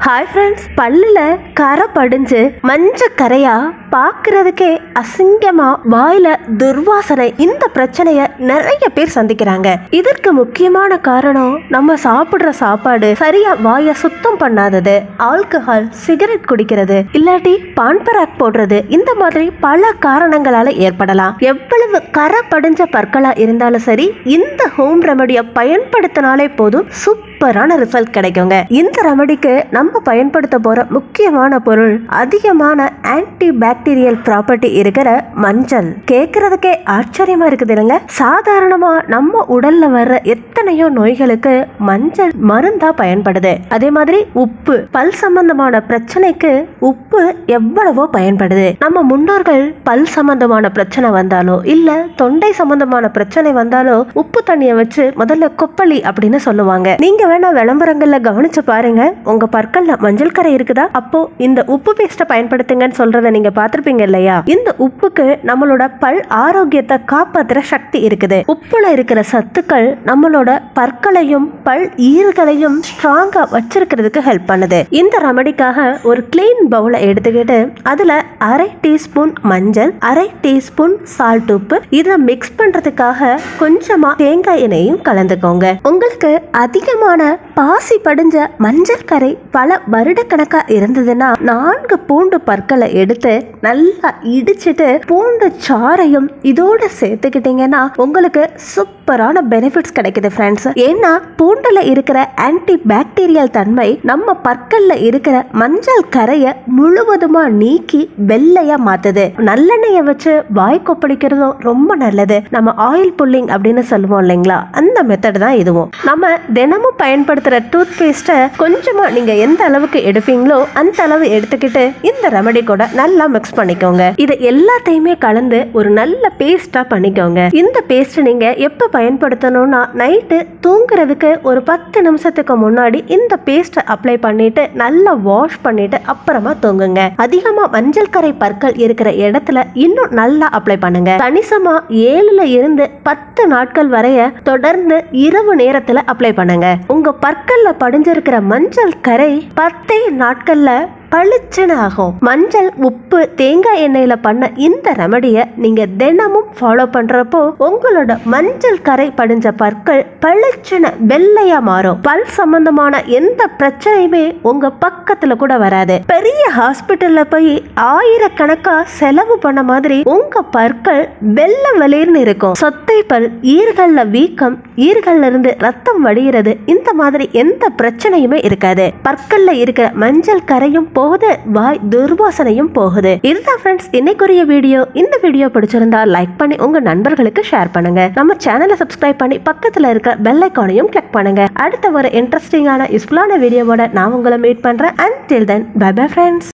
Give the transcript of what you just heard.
hi friends பல்லுல கரை படிஞ்சு மஞ்ச கரையா பார்க்கறதுக்கே அசிங்கமா வாயில துர்வாசனை இந்த பிரச்சனைய நிறைய பேர் சந்திக்கிறாங்க இதற்கு முக்கியமான காரணம் நம்ம சாப்பிடுற சாப்பாடு சரியா வாயை சுத்தம் பண்ணாதது ஆல்கஹால் சிகரெட் குடிக்கிறது இல்லாட்டி பான்பராக் போடுறது இந்த மாதிரி பல காரணங்களால ஏற்படலாம் எவ்வளவு கரை படிஞ்ச பற்களா இருந்தாலும் சரி இந்த ஹோம் ரெமடியை பயன்படுத்தினாலே போதும் சூப்பரான ரிசல்ட் கிடைக்குங்க இந்த ரெமடிக்கு நம்ம பயன்படுத்த போற முக்கியமான பொருள் அதிகமான ஆன்டி பாக்டீரியல் ப்ராப்பர்ட்டி இருக்கிற மஞ்சள் கேட்கறதுக்கே ஆச்சரியமா இருக்குது இல்லைங்க சாதாரணமா நம்ம உடல்ல வர்ற எத்தனையோ நோய்களுக்கு மஞ்சள் மருந்தா பயன்படுது அதே மாதிரி உப்பு பல் சம்பந்தமான பிரச்சனைக்கு உப்பு எவ்வளவோ பயன்படுது நம்ம முன்னோர்கள் பல் சம்பந்தமான பிரச்சனை வந்தாலோ இல்ல தொண்டை சம்பந்தமான பிரச்சனை வந்தாலோ உப்பு தண்ணியை வச்சு முதல்ல கொப்பளி அப்படின்னு சொல்லுவாங்க நீங்க வேணா விளம்பரங்கள்ல கவனிச்சு பாருங்க உங்க பற்கள்ல மஞ்சள் கரை இருக்குதா அப்போ இந்த உப்பு பேஸ்ட பயன்படுத்துங்கன்னு சொல்றத நீங்க பார்த்திருப்பீங்க இல்லையா இந்த உப்புக்கு நம்மளோட பல் ஆரோக்கியத்தை காப்பாத்துற சக்தி இருக்குது உப்புல இருக்கிற சத்துக்கள் நம்மளோட பற்களையும் பல் ஈறுகளையும் ஸ்ட்ராங்கா வச்சிருக்கிறதுக்கு ஹெல்ப் பண்ணுது இந்த ரெமடிக்காக ஒரு கிளீன் பவுலை எடுத்துக்கிட்டு அதுல அரை டீஸ்பூன் மஞ்சள் அரை டீஸ்பூன் சால்ட் உப்பு இதை மிக்ஸ் பண்றதுக்காக கொஞ்சமா தேங்காய் எண்ணெயும் கலந்துக்கோங்க உங்களுக்கு அதிகமான பாசி படிஞ்ச மஞ்சள் கரை பல வருடக்கணக்கா இருந்ததுன்னா நான்கு பூண்டு பற்களை எடுத்து நல்லா இடிச்சிட்டு பூண்டு சாறையும் இதோட சேர்த்துக்கிட்டீங்கன்னா உங்களுக்கு சூப்பரான பெனிஃபிட்ஸ் கிடைக்குது ஃப்ரெண்ட்ஸ் ஏன்னா பூண்டுல இருக்கிற ஆன்டி பாக்டீரியல் தன்மை நம்ம பற்கள்ல இருக்கிற மஞ்சள் கரையை முழுவதுமா நீக்கி வெள்ளையா மாத்துது நல்லெண்ணெயை வச்சு வாய் கொப்பளிக்கிறதும் ரொம்ப நல்லது நம்ம ஆயில் புல்லிங் அப்படின்னு சொல்லுவோம் இல்லைங்களா அந்த மெத்தட் தான் இதுவும் நம்ம தினமும் பயன்படுத்துற டூத் பேஸ்ட்டை கொஞ்சமா நீங்க எந்த அளவுக்கு எடுப்பீங்களோ அந்த அளவு எடுத்துக்கிட்டு இந்த ரெமடி கூட நல்லா மிக்ஸ் பண்ணிக்கோங்க இது எல்லாத்தையுமே கலந்து ஒரு நல்ல பேஸ்டா பண்ணிக்கோங்க இந்த பேஸ்ட் நீங்க எப்ப பயன்படுத்தணும்னா நைட்டு தூங்குறதுக்கு ஒரு பத்து நிமிஷத்துக்கு முன்னாடி இந்த பேஸ்ட்டை அப்ளை பண்ணிட்டு நல்லா வாஷ் பண்ணிட்டு அப்புறமா தூங்குங்க அதிகமா மஞ்சள் கரை பற்கள் இருக்கிற இடத்துல இன்னும் நல்லா அப்ளை பண்ணுங்க கணிசமா ஏழுல இருந்து பத்து நாட்கள் வரைய தொடர்ந்து இரவு நேரத்துல அப்ளை பண்ணுங்க உங்க பற்கள்ல படிஞ்சிருக்கிற மஞ்சள் கரை பத்தே நாட்கள்ல பளிச்சுன்னு ஆகும் மஞ்சள் உப்பு தேங்காய் எண்ணெயில பண்ண இந்த ரெமடியை நீங்க தினமும் ஃபாலோ பண்றப்போ உங்களோட மஞ்சள் கரை படிஞ்ச பற்கள் பளிச்சுன்னு வெள்ளையா மாறும் பல் சம்பந்தமான எந்த பிரச்சனையுமே உங்க பக்கத்துல கூட வராது பெரிய ஹாஸ்பிட்டல்ல போய் ஆயிரக்கணக்கா செலவு பண்ண மாதிரி உங்க பற்கள் வெள்ளை வெளிர்னு இருக்கும் சொத்தை பல் ஈர்கள்ல வீக்கம் ஈர்கள்ல இருந்து ரத்தம் வடிகிறது இந்த மாதிரி எந்த பிரச்சனையுமே இருக்காது பற்கள்ல இருக்கிற மஞ்சள் கரையும் போகுது வாய் துர்வாசனையும் போகுது இதுதான் ஃப்ரெண்ட்ஸ் இன்னைக்குரிய வீடியோ இந்த வீடியோ பிடிச்சிருந்தா லைக் பண்ணி உங்க நண்பர்களுக்கு ஷேர் பண்ணுங்க நம்ம சேனலை சப்ஸ்கிரைப் பண்ணி பக்கத்துல இருக்க பெல் ஐக்கானையும் கிளிக் பண்ணுங்க அடுத்த ஒரு இன்ட்ரெஸ்டிங்கான யூஸ்ஃபுல்லான வீடியோவோட நான் உங்களை மீட் பண்றேன் and till then bye bye friends